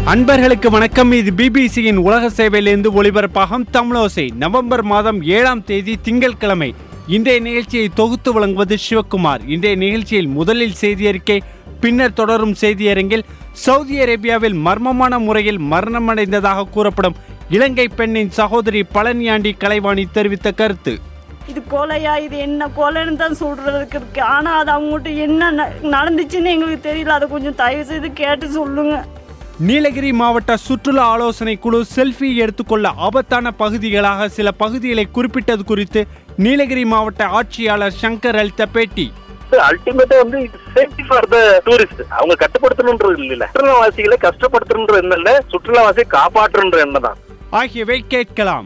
அன்பர்களுக்கு வணக்கம் இது பிபிசியின் உலக சேவையிலிருந்து ஒளிபரப்பாகும் தமிழோசை நவம்பர் மாதம் ஏழாம் தேதி திங்கட்கிழமை இன்றைய நிகழ்ச்சியை தொகுத்து வழங்குவது சிவக்குமார் இன்றைய நிகழ்ச்சியில் முதலில் செய்தி அறிக்கை பின்னர் தொடரும் செய்தியரங்கில் சவுதி அரேபியாவில் மர்மமான முறையில் மரணமடைந்ததாக கூறப்படும் இலங்கை பெண்ணின் சகோதரி பழனியாண்டி கலைவாணி தெரிவித்த கருத்து இது கொலையா இது என்ன கொலைன்னு தான் சொல்றதுக்கு இருக்கு ஆனா அது அவங்ககிட்ட என்ன ந- நடந்துச்சுன்னு எங்களுக்கு தெரியல அதை கொஞ்சம் தயவு செய்து கேட்டு சொல்லுங்க நீலகிரி மாவட்ட சுற்றுலா ஆலோசனை குழு செல்ஃபி எடுத்துக்கொள்ள ஆபத்தான பகுதிகளாக சில பகுதிகளை குறிப்பிட்டது குறித்து நீலகிரி மாவட்ட ஆட்சியாளர் சங்கர் அளித்த பேட்டி அல்டிமேட்டா வந்து சேஃப்டி ஃபார் த டூரிஸ்ட் அவங்க கட்டுப்படுத்தணுன்றது இல்ல சுற்றுலாவாசிகளை கஷ்டப்படுத்தணுன்ற எண்ணம் இல்ல சுற்றுலாவாசியை காப்பாற்றணுன்ற எண்ணம் தான் ஆகியவை கேட்கலாம்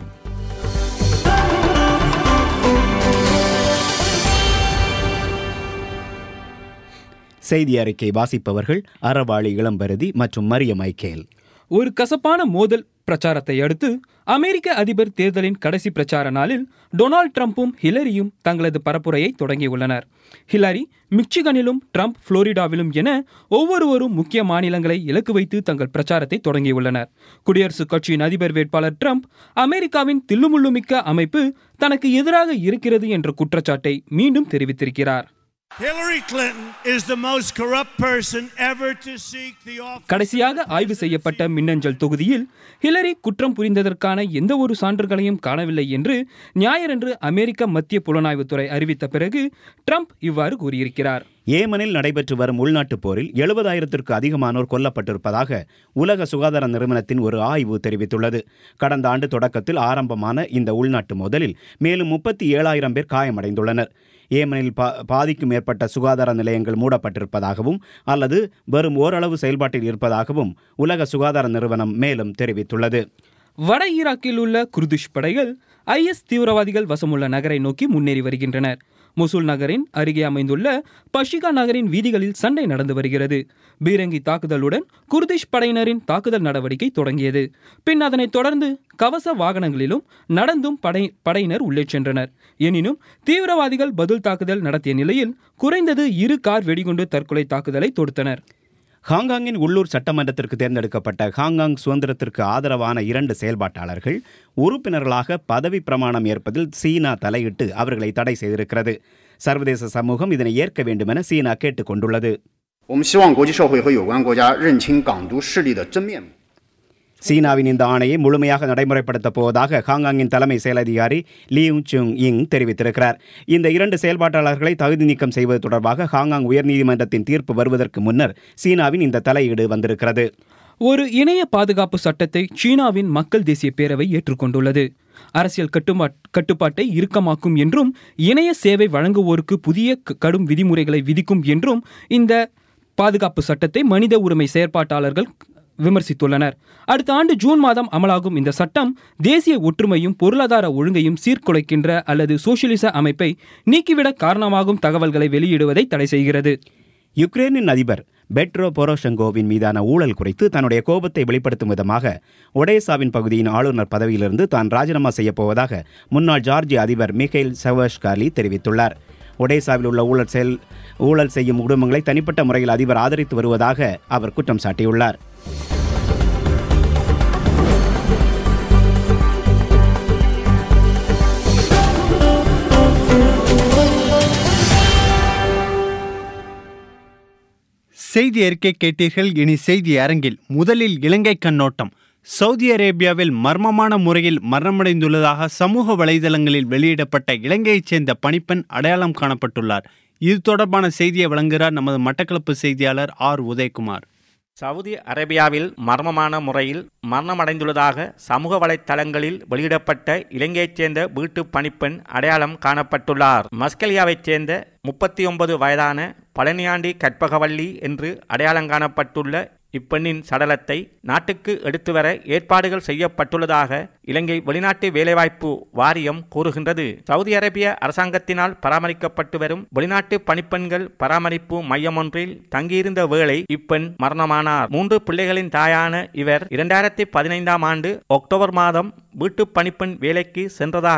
செய்தி அறிக்கை வாசிப்பவர்கள் அறவாளி இளம்பரதி மற்றும் மரிய மைக்கேல் ஒரு கசப்பான மோதல் பிரச்சாரத்தை அடுத்து அமெரிக்க அதிபர் தேர்தலின் கடைசி பிரச்சார நாளில் டொனால்ட் ட்ரம்ப்பும் ஹிலரியும் தங்களது பரப்புரையை தொடங்கியுள்ளனர் ஹிலரி மிச்சிகனிலும் ட்ரம்ப் புளோரிடாவிலும் என ஒவ்வொருவரும் முக்கிய மாநிலங்களை இலக்கு வைத்து தங்கள் பிரச்சாரத்தை தொடங்கியுள்ளனர் குடியரசுக் கட்சியின் அதிபர் வேட்பாளர் ட்ரம்ப் அமெரிக்காவின் தில்லுமுள்ளுமிக்க அமைப்பு தனக்கு எதிராக இருக்கிறது என்ற குற்றச்சாட்டை மீண்டும் தெரிவித்திருக்கிறார் Hillary Clinton is the most corrupt person ever to seek the office. கடைசியாக ஆய்வு செய்யப்பட்ட மின்னஞ்சல் தொகுதியில் ஹிலரி குற்றம் புரிந்ததற்கான எந்த ஒரு சான்றுகளையும் காணவில்லை என்று ஞாயிறன்று அமெரிக்க மத்திய புலனாய்வுத்துறை அறிவித்த பிறகு ட்ரம்ப் இவ்வாறு கூறியிருக்கிறார் ஏமனில் நடைபெற்று வரும் உள்நாட்டுப் போரில் எழுபதாயிரத்திற்கு அதிகமானோர் கொல்லப்பட்டிருப்பதாக உலக சுகாதார நிறுவனத்தின் ஒரு ஆய்வு தெரிவித்துள்ளது கடந்த ஆண்டு தொடக்கத்தில் ஆரம்பமான இந்த உள்நாட்டு மோதலில் மேலும் முப்பத்தி ஏழாயிரம் பேர் காயமடைந்துள்ளனர் ஏமனில் பா பாதிக்கும் மேற்பட்ட சுகாதார நிலையங்கள் மூடப்பட்டிருப்பதாகவும் அல்லது வெறும் ஓரளவு செயல்பாட்டில் இருப்பதாகவும் உலக சுகாதார நிறுவனம் மேலும் தெரிவித்துள்ளது வட ஈராக்கில் உள்ள குர்திஷ் படைகள் ஐஎஸ் தீவிரவாதிகள் வசமுள்ள நகரை நோக்கி முன்னேறி வருகின்றனர் முசூல் நகரின் அருகே அமைந்துள்ள பஷிகா நகரின் வீதிகளில் சண்டை நடந்து வருகிறது பீரங்கி தாக்குதலுடன் குர்திஷ் படையினரின் தாக்குதல் நடவடிக்கை தொடங்கியது பின் அதனைத் தொடர்ந்து கவச வாகனங்களிலும் நடந்தும் படை படையினர் உள்ளே சென்றனர் எனினும் தீவிரவாதிகள் பதில் தாக்குதல் நடத்திய நிலையில் குறைந்தது இரு கார் வெடிகுண்டு தற்கொலை தாக்குதலை தொடுத்தனர் ஹாங்காங்கின் உள்ளூர் சட்டமன்றத்திற்கு தேர்ந்தெடுக்கப்பட்ட ஹாங்காங் சுதந்திரத்திற்கு ஆதரவான இரண்டு செயல்பாட்டாளர்கள் உறுப்பினர்களாக பதவி பிரமாணம் ஏற்பதில் சீனா தலையிட்டு அவர்களை தடை செய்திருக்கிறது சர்வதேச சமூகம் இதனை ஏற்க வேண்டுமென சீனா கேட்டுக் கொண்டுள்ளது 我们希望国际社会和有关国家认清港独势力的真面目。 சீனாவின் இந்த ஆணையை முழுமையாக நடைமுறைப்படுத்தப் போவதாக ஹாங்காங்கின் தலைமை செயலதிகாரி லியூ சுங் இங் தெரிவித்திருக்கிறார் இந்த இரண்டு செயல்பாட்டாளர்களை தகுதி நீக்கம் செய்வது தொடர்பாக ஹாங்காங் உயர்நீதிமன்றத்தின் தீர்ப்பு வருவதற்கு முன்னர் சீனாவின் இந்த தலையீடு வந்திருக்கிறது ஒரு இணைய பாதுகாப்பு சட்டத்தை சீனாவின் மக்கள் தேசிய பேரவை ஏற்றுக்கொண்டுள்ளது அரசியல் கட்டுமா கட்டுப்பாட்டை இறுக்கமாக்கும் என்றும் இணைய சேவை வழங்குவோருக்கு புதிய க- கடும் விதிமுறைகளை விதிக்கும் என்றும் இந்த பாதுகாப்பு சட்டத்தை மனித உரிமை செயற்பாட்டாளர்கள் விமர்சித்துள்ளனர் அடுத்த ஆண்டு ஜூன் மாதம் அமலாகும் இந்த சட்டம் தேசிய ஒற்றுமையும் பொருளாதார ஒழுங்கையும் சீர்குலைக்கின்ற அல்லது சோசியலிச அமைப்பை நீக்கிவிட காரணமாகும் தகவல்களை வெளியிடுவதை தடை செய்கிறது யுக்ரைனின் அதிபர் பெட்ரோ பொரோஷெங்கோவின் மீதான ஊழல் குறித்து தன்னுடைய கோபத்தை வெளிப்படுத்தும் விதமாக ஒடேசாவின் பகுதியின் ஆளுநர் பதவியிலிருந்து தான் ராஜினாமா செய்யப் போவதாக முன்னாள் ஜார்ஜிய அதிபர் மிகைல் சவஷ்காலி தெரிவித்துள்ளார் ஒடேசாவில் உள்ள ஊழல் செயல் ஊழல் செய்யும் குடும்பங்களை தனிப்பட்ட முறையில் அதிபர் ஆதரித்து வருவதாக அவர் குற்றம் சாட்டியுள்ளார் செய்தி அறிக்கை கேட்டீர்கள் இனி செய்தி அரங்கில் முதலில் இலங்கை கண்ணோட்டம் சவுதி அரேபியாவில் மர்மமான முறையில் மரணமடைந்துள்ளதாக சமூக வலைதளங்களில் வெளியிடப்பட்ட இலங்கையைச் சேர்ந்த பணிப்பெண் அடையாளம் காணப்பட்டுள்ளார் இது தொடர்பான செய்தியை வழங்குகிறார் நமது மட்டக்களப்பு செய்தியாளர் ஆர் உதயகுமார் சவுதி அரேபியாவில் மர்மமான முறையில் மரணமடைந்துள்ளதாக சமூக வலைத்தளங்களில் வெளியிடப்பட்ட இலங்கையைச் சேர்ந்த வீட்டு பணிப்பெண் அடையாளம் காணப்பட்டுள்ளார் மஸ்கலியாவைச் சேர்ந்த முப்பத்தி ஒன்பது வயதான பழனியாண்டி கற்பகவள்ளி என்று அடையாளம் காணப்பட்டுள்ள இப்பெண்ணின் சடலத்தை நாட்டுக்கு எடுத்து வர ஏற்பாடுகள் செய்யப்பட்டுள்ளதாக இலங்கை வெளிநாட்டு வேலைவாய்ப்பு வாரியம் கூறுகின்றது சவுதி அரேபிய அரசாங்கத்தினால் பராமரிக்கப்பட்டு வரும் வெளிநாட்டு பணிப்பெண்கள் பராமரிப்பு மையம் ஒன்றில் தங்கியிருந்த வேளை இப்பெண் மரணமானார் மூன்று பிள்ளைகளின் தாயான இவர் இரண்டாயிரத்தி பதினைந்தாம் ஆண்டு அக்டோபர் மாதம் வீட்டு பணிப்பெண் வேலைக்கு சென்றதாக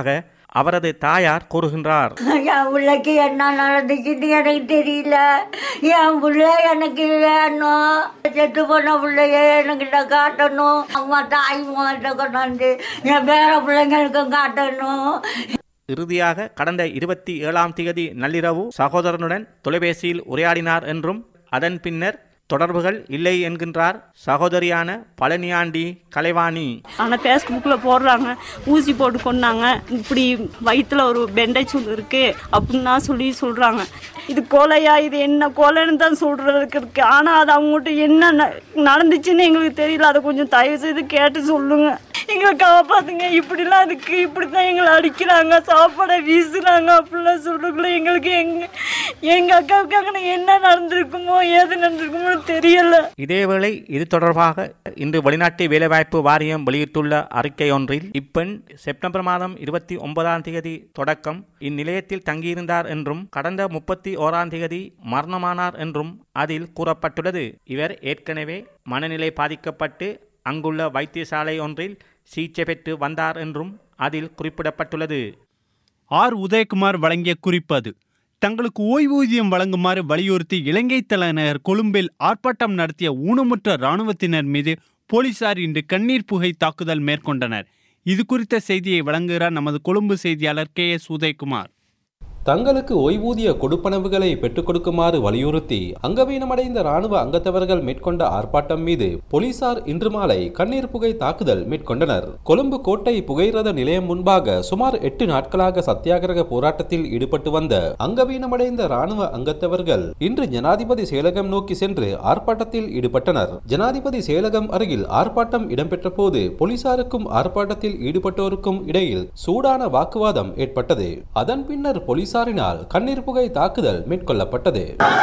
அவரது தாயார் கூறுகின்றார் என் பிள்ளைக்கு என்ன நடந்துச்சுன்னு எனக்கு தெரியல என் பிள்ளை எனக்கு வேணும் செத்து போன பிள்ளைய எனக்கு நான் காட்டணும் அம்மா தாய் மாட்ட கொண்டாந்து என் பேர பிள்ளைங்களுக்கும் காட்டணும் இறுதியாக கடந்த இருபத்தி ஏழாம் தேதி நள்ளிரவு சகோதரனுடன் தொலைபேசியில் உரையாடினார் என்றும் அதன் பின்னர் தொடர்புகள் இல்லை என்கின்றார் சகோதரியான பழனியாண்டி கலைவாணி ஆனால் ஃபேஸ்புக்கில் போடுறாங்க ஊசி போட்டு கொண்டாங்க இப்படி வயிற்றுல ஒரு பெண்டேஜ் ஒன்று இருக்கு அப்படின்னா சொல்லி சொல்கிறாங்க இது கொலையா இது என்ன கொலைன்னு தான் சொல்கிறதுக்கு இருக்கு ஆனால் அது அவங்ககிட்ட என்ன ந- நடந்துச்சுன்னு எங்களுக்கு தெரியல அதை கொஞ்சம் தயவு செய்து கேட்டு சொல்லுங்க எங்களை காப்பாத்துங்க இப்படிலாம் இருக்கு இப்படி தான் எங்களை அடிக்கிறாங்க சாப்பாடை வீசுறாங்க அப்படிலாம் சொல்றதுக்குள்ள எங்களுக்கு எங்க எங்க அக்காவுக்காக என்ன நடந்திருக்குமோ ஏது நடந்திருக்குமோ தெரியல இதேவேளை இது தொடர்பாக இன்று வெளிநாட்டு வேலைவாய்ப்பு வாரியம் வெளியிட்டுள்ள அறிக்கை ஒன்றில் இப்பெண் செப்டம்பர் மாதம் இருபத்தி ஒன்பதாம் தேதி தொடக்கம் இந்நிலையத்தில் தங்கியிருந்தார் என்றும் கடந்த முப்பத்தி ஓராம் தேதி மரணமானார் என்றும் அதில் கூறப்பட்டுள்ளது இவர் ஏற்கனவே மனநிலை பாதிக்கப்பட்டு அங்குள்ள வைத்தியசாலை ஒன்றில் சிகிச்சை பெற்று வந்தார் என்றும் அதில் குறிப்பிடப்பட்டுள்ளது ஆர் உதயகுமார் வழங்கிய குறிப்பது தங்களுக்கு ஓய்வூதியம் வழங்குமாறு வலியுறுத்தி இலங்கை தலைநகர் கொழும்பில் ஆர்ப்பாட்டம் நடத்திய ஊனமுற்ற இராணுவத்தினர் மீது போலீசார் இன்று கண்ணீர் புகை தாக்குதல் மேற்கொண்டனர் இது குறித்த செய்தியை வழங்குகிறார் நமது கொழும்பு செய்தியாளர் கே எஸ் உதயகுமார் தங்களுக்கு ஓய்வூதிய கொடுப்பனவுகளை பெற்றுக் கொடுக்குமாறு வலியுறுத்தி அங்கவீனமடைந்த ராணுவ அங்கத்தவர்கள் மேற்கொண்ட ஆர்ப்பாட்டம் மீது போலீசார் இன்று மாலை கண்ணீர் புகை தாக்குதல் மேற்கொண்டனர் கொழும்பு கோட்டை புகையிரத நிலையம் முன்பாக சுமார் எட்டு நாட்களாக சத்தியாகிரக போராட்டத்தில் ஈடுபட்டு வந்த அங்கவீனமடைந்த ராணுவ அங்கத்தவர்கள் இன்று ஜனாதிபதி செயலகம் நோக்கி சென்று ஆர்ப்பாட்டத்தில் ஈடுபட்டனர் ஜனாதிபதி செயலகம் அருகில் ஆர்ப்பாட்டம் இடம்பெற்ற போது போலீசாருக்கும் ஆர்ப்பாட்டத்தில் ஈடுபட்டோருக்கும் இடையில் சூடான வாக்குவாதம் ஏற்பட்டது அதன் பின்னர் போலீசாரினால் கண்ணீர் புகை தாக்குதல் மேற்கொள்ளப்பட்டது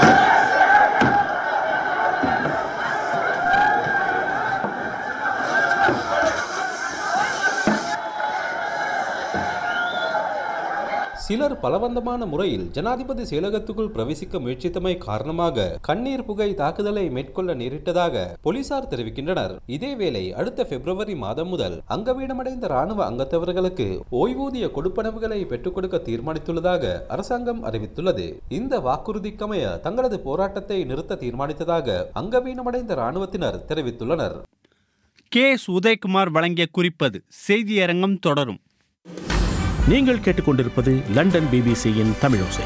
சிலர் பலவந்தமான முறையில் ஜனாதிபதி செயலகத்துக்குள் பிரவேசிக்க முயற்சித்தமை காரணமாக கண்ணீர் புகை தாக்குதலை மேற்கொள்ள நேரிட்டதாக போலீசார் தெரிவிக்கின்றனர் இதேவேளை அடுத்த பிப்ரவரி மாதம் முதல் அங்கவீனமடைந்த ராணுவ அங்கத்தவர்களுக்கு ஓய்வூதிய கொடுப்பனவுகளை பெற்றுக் கொடுக்க தீர்மானித்துள்ளதாக அரசாங்கம் அறிவித்துள்ளது இந்த வாக்குறுதிக்கமைய தங்களது போராட்டத்தை நிறுத்த தீர்மானித்ததாக அங்கவீனமடைந்த ராணுவத்தினர் தெரிவித்துள்ளனர் கே எஸ் உதயகுமார் வழங்கிய குறிப்பது செய்தியரங்கம் தொடரும் நீங்கள் கேட்டுக்கொண்டிருப்பது லண்டன் பிபிசியின் தமிழோசை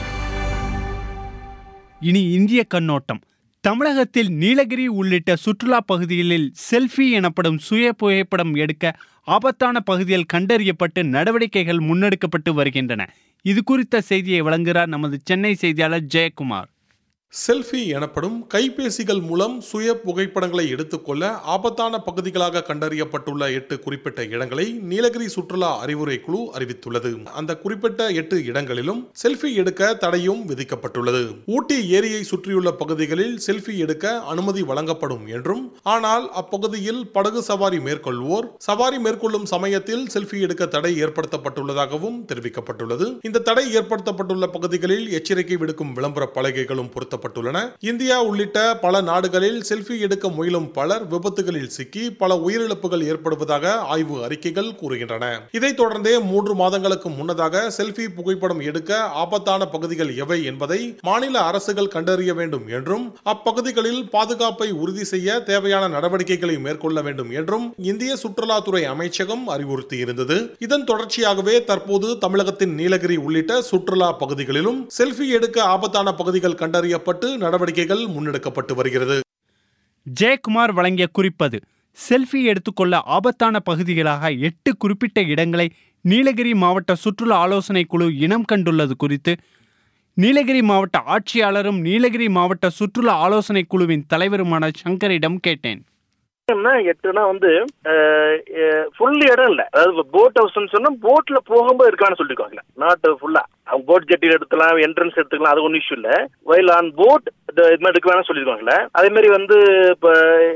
இனி இந்திய கண்ணோட்டம் தமிழகத்தில் நீலகிரி உள்ளிட்ட சுற்றுலா பகுதிகளில் செல்ஃபி எனப்படும் சுய புகைப்படம் எடுக்க ஆபத்தான பகுதியில் கண்டறியப்பட்டு நடவடிக்கைகள் முன்னெடுக்கப்பட்டு வருகின்றன இது குறித்த செய்தியை வழங்குகிறார் நமது சென்னை செய்தியாளர் ஜெயக்குமார் செல்ஃபி எனப்படும் கைபேசிகள் மூலம் சுய புகைப்படங்களை எடுத்துக்கொள்ள ஆபத்தான பகுதிகளாக கண்டறியப்பட்டுள்ள எட்டு குறிப்பிட்ட இடங்களை நீலகிரி சுற்றுலா அறிவுரை குழு அறிவித்துள்ளது அந்த குறிப்பிட்ட எட்டு இடங்களிலும் செல்ஃபி எடுக்க தடையும் விதிக்கப்பட்டுள்ளது ஊட்டி ஏரியை சுற்றியுள்ள பகுதிகளில் செல்ஃபி எடுக்க அனுமதி வழங்கப்படும் என்றும் ஆனால் அப்பகுதியில் படகு சவாரி மேற்கொள்வோர் சவாரி மேற்கொள்ளும் சமயத்தில் செல்ஃபி எடுக்க தடை ஏற்படுத்தப்பட்டுள்ளதாகவும் தெரிவிக்கப்பட்டுள்ளது இந்த தடை ஏற்படுத்தப்பட்டுள்ள பகுதிகளில் எச்சரிக்கை விடுக்கும் விளம்பர பலகைகளும் பொருத்தப்பட்டுள்ளன இந்தியா உள்ளிட்ட பல நாடுகளில் செல்ஃபி எடுக்க முயலும் பலர் விபத்துகளில் சிக்கி பல உயிரிழப்புகள் ஏற்படுவதாக ஆய்வு அறிக்கைகள் கூறுகின்றன இதைத் தொடர்ந்தே மூன்று மாதங்களுக்கு முன்னதாக செல்ஃபி புகைப்படம் எடுக்க ஆபத்தான பகுதிகள் எவை என்பதை மாநில அரசுகள் கண்டறிய வேண்டும் என்றும் அப்பகுதிகளில் பாதுகாப்பை உறுதி செய்ய தேவையான நடவடிக்கைகளை மேற்கொள்ள வேண்டும் என்றும் இந்திய சுற்றுலாத்துறை அமைச்சகம் அறிவுறுத்தியிருந்தது இதன் தொடர்ச்சியாகவே தற்போது தமிழகத்தின் நீலகிரி உள்ளிட்ட சுற்றுலா பகுதிகளிலும் செல்ஃபி எடுக்க ஆபத்தான பகுதிகள் கண்டறியப்பட்டு நடவடிக்கைகள் முன்னெடுக்கப்பட்டு வருகிறது ஜெயக்குமார் வழங்கிய குறிப்பது செல்ஃபி எடுத்துக்கொள்ள ஆபத்தான பகுதிகளாக எட்டு குறிப்பிட்ட இடங்களை நீலகிரி மாவட்ட சுற்றுலா ஆலோசனை குழு இனம் கண்டுள்ளது குறித்து நீலகிரி மாவட்ட ஆட்சியாளரும் நீலகிரி மாவட்ட சுற்றுலா ஆலோசனை குழுவின் தலைவருமான சங்கரிடம் கேட்டேன் என்ன எட்டுனா வந்து ஃபுல் இடம் இல்ல அதாவது போட் ஹவுஸ்னு சொன்னா போட்ல போகும்போது இருக்கான்னு சொல்லிக்கோங்களேன் நாட் ஃபுல்லா அவங்க போட் ஜெட்டி எடுத்துக்கலாம் என்ட்ரன்ஸ் எடுத்துக்கலாம் அது ஒன்றும் இஷ்யூ இல்லை வயல் ஆன் போட் இது மாதிரி எடுக்க வேணாம் சொல்லியிருக்காங்கல்ல அதே மாதிரி வந்து இப்போ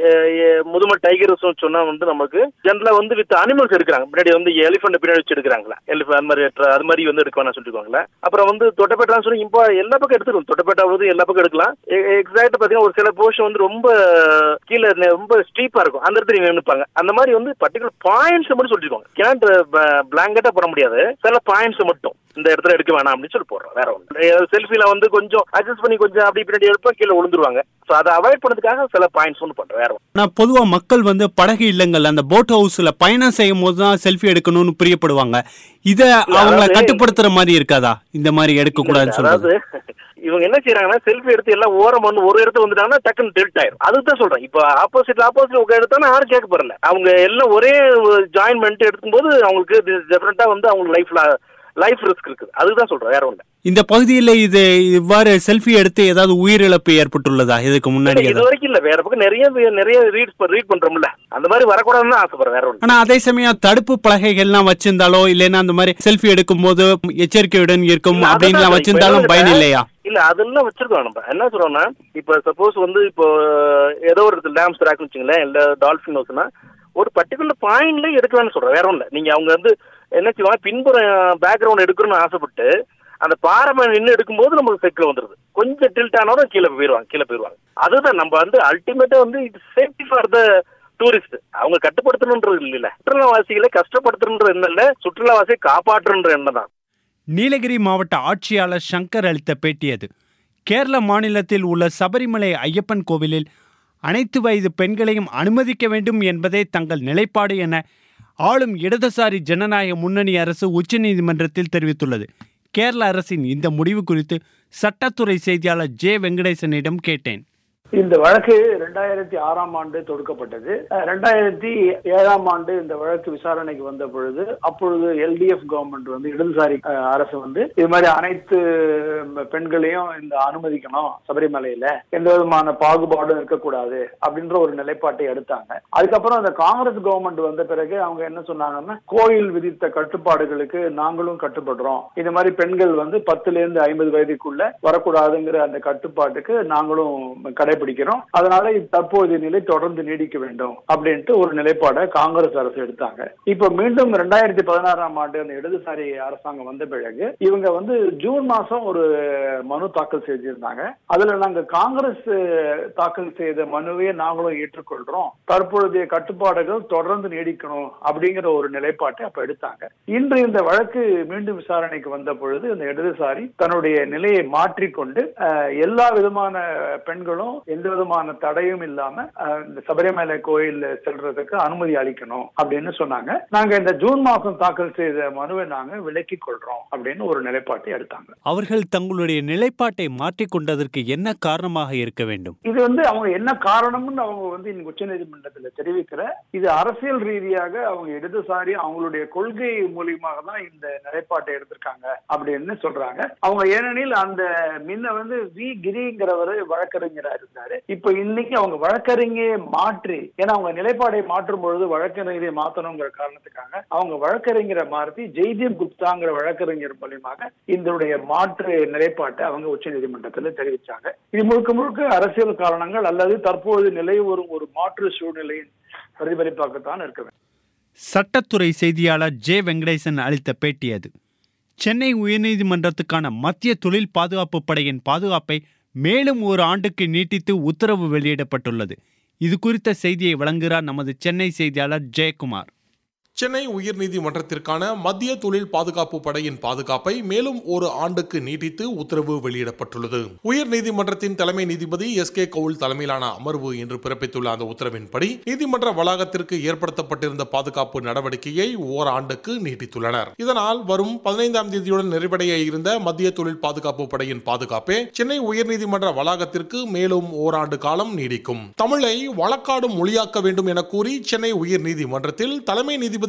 முதுமை டைகர் சொன்னா வந்து நமக்கு ஜென்ரலா வந்து வித் அனிமல்ஸ் எடுக்கிறாங்க முன்னாடி வந்து எலிஃபென்ட் பின்னாடி வச்சு எடுக்கிறாங்களா எலிஃபென்ட் அது மாதிரி எட்ற- அது மாதிரி வந்து எடுக்க வேணாம் சொல்லிருக்காங்களா அப்புறம் வந்து தொட்டப்பேட்டான்னு சொல்லி இப்போ எல்லா பக்கம் எடுத்துரும் தொட்டப்பேட்டா வந்து எல்லா பக்கம் எடுக்கலாம் எக்ஸாக்ட் பாத்தீங்கன்னா ஒரு சில போர்ஷன் வந்து ரொம்ப கீழே நெ- ரொம்ப ஸ்டீப்பா இருக்கும் அந்த இடத்துல நீங்க நினைப்பாங்க அந்த மாதிரி வந்து பர்டிகுலர் பாயிண்ட்ஸ் மட்டும் சொல்லிருக்காங்க கேண்ட் பிளாங்கெட்டா போட முடியாது சில பாயிண்ட்ஸ் மட்டும் இந்த இடத்துல எடுக்க வேணாம் அப்படின்னு சொல்லி போடுறோம் வேற ஒன்று செல்ஃபில வந்து கொஞ்சம் அட்ஜஸ்ட் பண்ணி கொஞ்சம் அப்படி பின்னாடி எடுப்பா கீழே விழுந்துருவாங்க ஸோ அதை அவாய்ட் பண்ணதுக்காக சில பாயிண்ட்ஸ் ஒன்று பண்றோம் வேற ஒன்று ஆனால் பொதுவாக மக்கள் வந்து படகு இல்லங்கள் அந்த போட் ஹவுஸில் பயணம் செய்யும் போது தான் செல்ஃபி எடுக்கணும்னு பிரியப்படுவாங்க இதை அவங்கள அதாவது- கட்டுப்படுத்துற மாதிரி இருக்காதா இந்த மாதிரி எடுக்கக்கூடாதுன்னு சொல்றது அதாவது இவங்க என்ன செய்யறாங்கன்னா செல்ஃபி எடுத்து எல்லாம் ஓரம் வந்து ஒரு இடத்துல வந்துட்டாங்கன்னா டக்குன்னு டெல்ட் ஆயிரும் அதுக்கு தான் சொல்றேன் இப்போ ஆப்போசிட்ல ஆப்போசிட் உட்கார எடுத்தாலும் யாரும் கேட்க போறல அவங்க எல்லாம் ஒரே ஜாயின் பண்ணிட்டு எடுக்கும்போது அவங்களுக்கு டெஃபினட்டா வந்து அவங்க லைஃப்ல லைஃப் ரிஸ்க் இருக்குது அதுக்கு தான் சொல்றேன் வேற ஒண்ணு இந்த பகுதியில் இது இவ்வாறு செல்ஃபி எடுத்து ஏதாவது உயிரிழப்பு ஏற்பட்டுள்ளதா இதுக்கு முன்னாடி இது ஏதாவது? வரைக்கும் இல்ல வேற பக்கம் நிறைய பேர் நிறைய ரீட் ரீட் பண்றோம்ல அந்த மாதிரி வரக்கூடாதுன்னு தான் ஆசைப்படுறேன் வேற ஒண்ணு ஆனா அதே சமயம் தடுப்பு பலகைகள்லாம் வச்சிருந்தாலோ இல்லைன்னா அந்த மாதிரி செல்ஃபி எடுக்கும் போது எச்சரிக்கையுடன் இருக்கும் இல்ல, அப்படின்லாம் அதுதான் வச்சிருந்தாலும் இப்ப பயன் என்ன இல்லையா இல்ல அதெல்லாம் வச்சிருக்கோம் நம்ம என்ன சொல்றோம்னா இப்ப சப்போஸ் வந்து இப்போ ஏதோ ஒரு டேம் ஸ்டாக் வச்சுங்களேன் இல்ல டால்பின் ஹவுஸ்னா ஒரு பர்டிகுலர் பாயிண்ட்ல எடுக்கலாம்னு சொல்றேன் வேற ஒண்ணு நீங்க அவங்க வந்து என்ன செய்வாங்க பின்புறம் பேக்ரவுண்ட் எடுக்கணும்னு ஆசைப்பட்டு அந்த பாறை மேல நின்று எடுக்கும்போது நமக்கு செக்கில் வந்துருது கொஞ்சம் டில்ட் ஆனோட கீழே போயிருவாங்க கீழே போயிருவாங்க அதுதான் நம்ம வந்து அல்டிமேட்டா வந்து இது சேஃப்டி ஃபார் த டூரிஸ்ட் அவங்க கட்டுப்படுத்தணுன்றது இல்ல சுற்றுலாவாசிகளை கஷ்டப்படுத்தணுன்ற எண்ணம் இல்ல சுற்றுலாவாசியை காப்பாற்றணுன்ற எண்ணம் தான் நீலகிரி மாவட்ட ஆட்சியாளர் சங்கர் அளித்த பேட்டி அது கேரள மாநிலத்தில் உள்ள சபரிமலை ஐயப்பன் கோவிலில் அனைத்து வயது பெண்களையும் அனுமதிக்க வேண்டும் என்பதே தங்கள் நிலைப்பாடு என ஆளும் இடதுசாரி ஜனநாயக முன்னணி அரசு உச்சநீதிமன்றத்தில் தெரிவித்துள்ளது கேரள அரசின் இந்த முடிவு குறித்து சட்டத்துறை செய்தியாளர் ஜே வெங்கடேசனிடம் கேட்டேன் இந்த வழக்கு ரெண்டாயிரத்தி ஆறாம் ஆண்டு தொடுக்கப்பட்டது அஹ் ரெண்டாயிரத்தி ஏழாம் ஆண்டு இந்த வழக்கு விசாரணைக்கு வந்த பொழுது அப்பொழுது எல்டிஎஃப் கவர்மெண்ட் வந்து இடதுசாரி அஹ், அரசு வந்து இது மாதிரி அனைத்து ம், பெண்களையும் இந்த அனுமதிக்கணும் சபரிமலையில எந்த விதமான பாகுபாடும் இருக்கக்கூடாது அப்படின்ற ஒரு நிலைப்பாட்டை எடுத்தாங்க அதுக்கப்புறம் அந்த காங்கிரஸ் கவர்மெண்ட் வந்த பிறகு அவங்க என்ன சொன்னாங்கன்னா கோயில் விதித்த கட்டுப்பாடுகளுக்கு நாங்களும் கட்டுப்படுறோம் இந்த மாதிரி பெண்கள் வந்து பத்துல இருந்து ஐம்பது வயதுக்குள்ள வரக்கூடாதுங்கிற அந்த கட்டுப்பாட்டுக்கு நாங்களும் கடைபிடிக்கிறோம் அதனால இது தற்போதைய நிலை தொடர்ந்து நீடிக்க வேண்டும் அப்படின்ட்டு ஒரு நிலைப்பாடை காங்கிரஸ் அரசு எடுத்தாங்க இப்ப மீண்டும் ரெண்டாயிரத்தி பதினாறாம் ஆண்டு அந்த இடதுசாரி அரசாங்கம் வந்த பிறகு இவங்க வந்து ஜூன் மாசம் ஒரு மனு தாக்கல் செஞ்சிருந்தாங்க அதுல நாங்க காங்கிரஸ் அஹ், தாக்கல் செய்த மனுவை நாங்களும் ஏற்றுக்கொள்றோம் தற்பொழுதைய கட்டுப்பாடுகள் தொடர்ந்து நீடிக்கணும் அப்படிங்கிற ஒரு நிலைப்பாட்டை அப்ப எடுத்தாங்க இன்று இந்த வழக்கு மீண்டும் விசாரணைக்கு வந்த பொழுது இந்த இடதுசாரி தன்னுடைய நிலையை மாற்றிக்கொண்டு அஹ், எல்லா விதமான பெண்களும் எந்த விதமான தடையும் இல்லாம அஹ், இந்த சபரிமலை கோயில் செல்றதுக்கு அனுமதி அளிக்கணும் அப்படின்னு சொன்னாங்க நாங்க இந்த ஜூன் மாசம் தாக்கல் செய்த மனுவை நாங்க விலக்கிக் கொள்றோம் அப்படின்னு ஒரு நிலைப்பாட்டை எடுத்தாங்க அவர்கள் தங்களுடைய நிலைப்பாட்டை மாற்றிக்கொண்டதற்கு என்ன காரணமாக இருக்க வேண்டும் இது வந்து அவங்க என்ன காரணம்னு அவங்க வந்து இன்னைக்கு உச்சநீதிமன்றத்துல தெரிவிக்கல இது அரசியல் ரீதியாக அவங்க இடதுசாரி அவங்களுடைய கொள்கை மூலியமாக தான் இந்த நிலைப்பாட்டை எடுத்திருக்காங்க அப்படின்னு சொல்றாங்க அவங்க ஏனெனில் அந்த முன்ன வந்து வி கிரிங்கிறவர் வழக்கறிஞரா இருந்தாரு இப்ப இன்னைக்கு அவங்க வழக்கறிஞரை மாற்றி ஏன்னா அவங்க நிலைப்பாடை மாற்றும் பொழுது வழக்கறிஞரை மாத்தணுங்கிற காரணத்துக்காக அவங்க வழக்கறிஞரை மாற்றி ஜெய்தீப் குப்தாங்கிற வழக்கறிஞர் மூலியமாக இதனுடைய மாற்று நிலைப்பாட்டை அவங்க உச்சநீதிமன்றத்தில் தெரிவிச்சாங்க இது முழுக்க முழுக்க அரசியல் காரணங்கள் அல்லது தற்போது நிலை வரும் ஒரு மாற்று சூழ்நிலையின் பிரதிபலிப்பாகத்தான் இருக்க வேண்டும் சட்டத்துறை செய்தியாளர் ஜே வெங்கடேசன் அளித்த பேட்டி அது சென்னை உயர்நீதிமன்றத்துக்கான மத்திய தொழில் பாதுகாப்பு படையின் பாதுகாப்பை மேலும் ஒரு ஆண்டுக்கு நீட்டித்து உத்தரவு வெளியிடப்பட்டுள்ளது இது குறித்த செய்தியை வழங்குகிறார் நமது சென்னை செய்தியாளர் ஜெயக்குமார் சென்னை உயர்நீதிமன்றத்திற்கான மத்திய தொழில் பாதுகாப்பு படையின் பாதுகாப்பை மேலும் ஒரு ஆண்டுக்கு நீட்டித்து உத்தரவு வெளியிடப்பட்டுள்ளது உயர்நீதிமன்றத்தின் தலைமை நீதிபதி எஸ் கே கவுல் தலைமையிலான அமர்வு இன்று பிறப்பித்துள்ள அந்த உத்தரவின்படி நீதிமன்ற வளாகத்திற்கு ஏற்படுத்தப்பட்டிருந்த பாதுகாப்பு நடவடிக்கையை ஓராண்டுக்கு நீட்டித்துள்ளனர் இதனால் வரும் பதினைந்தாம் தேதியுடன் நிறைவடைய இருந்த மத்திய தொழில் பாதுகாப்பு படையின் பாதுகாப்பே சென்னை உயர்நீதிமன்ற வளாகத்திற்கு மேலும் ஓராண்டு காலம் நீடிக்கும் தமிழை வழக்காடும் மொழியாக்க வேண்டும் என கூறி சென்னை உயர்நீதிமன்றத்தில் தலைமை நீதிபதி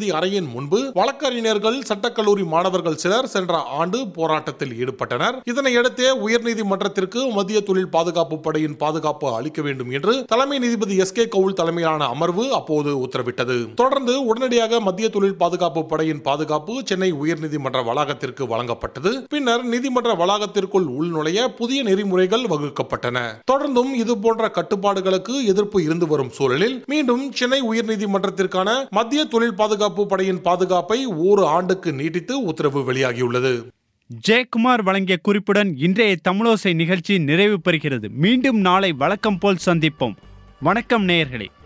நீதிபதி அறையின் முன்பு வழக்கறிஞர்கள் சட்டக்கல்லூரி மாணவர்கள் சிலர் சென்ற ஆண்டு போராட்டத்தில் ஈடுபட்டனர் இதனையடுத்தே உயர்நீதிமன்றத்திற்கு மத்திய தொழில் பாதுகாப்பு படையின் பாதுகாப்பு அளிக்க வேண்டும் என்று தலைமை நீதிபதி எஸ் கே கவுல் தலைமையிலான அமர்வு அப்போது உத்தரவிட்டது தொடர்ந்து உடனடியாக மத்திய தொழில் பாதுகாப்பு படையின் பாதுகாப்பு சென்னை உயர்நீதிமன்ற வளாகத்திற்கு வழங்கப்பட்டது பின்னர் நீதிமன்ற வளாகத்திற்குள் உள்நுழைய புதிய நெறிமுறைகள் வகுக்கப்பட்டன தொடர்ந்தும் இது போன்ற கட்டுப்பாடுகளுக்கு எதிர்ப்பு இருந்து வரும் சூழலில் மீண்டும் சென்னை உயர்நீதிமன்றத்திற்கான மத்திய தொழில் பாதுகாப்பு படையின் பாதுகாப்பை ஒரு ஆண்டுக்கு நீட்டித்து உத்தரவு வெளியாகியுள்ளது ஜெயக்குமார் வழங்கிய குறிப்புடன் இன்றைய தமிழோசை நிகழ்ச்சி நிறைவு பெறுகிறது மீண்டும் நாளை வழக்கம் போல் சந்திப்போம் வணக்கம் நேயர்களே